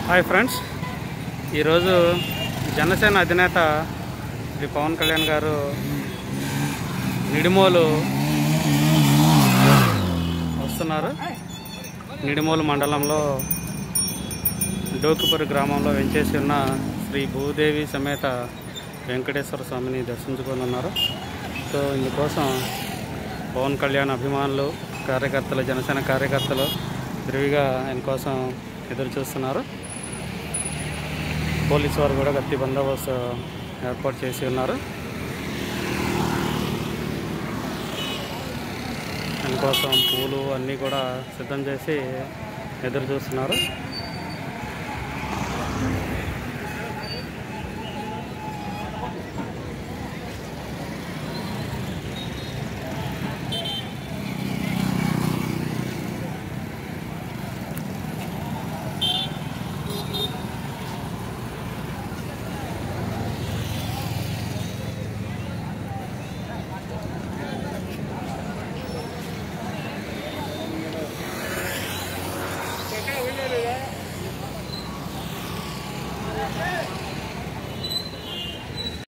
hi friends ఈరోజు జనసేన అధినేత శ్రీ పవన్ కళ్యాణ్ గారు నిడిమోలు వస్తున్నారు నిడిమోలు మండలంలో డోకిపురి గ్రామంలో వెంచేసి ఉన్న శ్రీ భూదేవి సమేత వెంకటేశ్వర స్వామిని దర్శించుకోనున్నారు సో ఇందుకోసం పవన్ కళ్యాణ్ అభిమానులు కార్యకర్తలు జనసేన కార్యకర్తలు విరివిగా ఆయన కోసం ఎదురు చూస్తున్నారు పోలీసు వారు కూడా గట్టి బందోబస్తు ఏర్పాటు చేసి ఉన్నారు ఆయన కోసం పూలు అన్నీ కూడా సిద్ధం చేసి ఎదురు చూస్తున్నారు